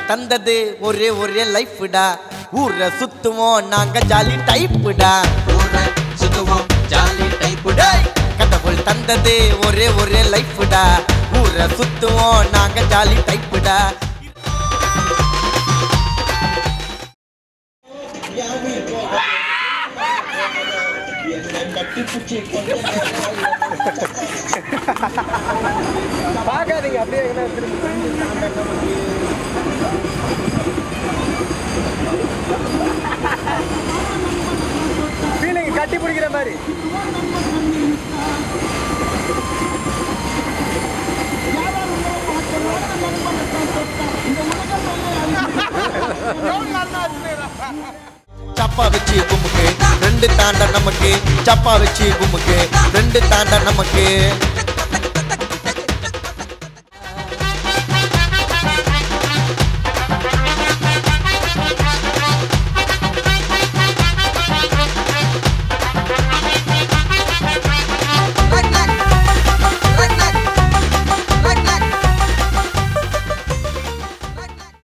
தந்தது ஒரே ஒரே லைஃப்டா ஊரை சுத்துவோம் நாங்க ஜாலி டைப்புடா ஊரை சுத்துவோம் ஜாலி டைப்புடா டேய், கடவுள் தந்தது ஒரே ஒரே லைஃப்டா ஊரை சுத்துவோம் நாங்க ஜாலி டைப்புடா பார்க்காதீங்க அப்படியே எங்கன்னா திரும்பி ஃபீலிங் கட்டி பிடிக்கிற மாதிரி சப்பா வச்சு குமுக்கு ரெண்டு தாண்டா நமக்கு சப்பா வச்சு குமுக்கு ரெண்டு தாண்டா நமக்கு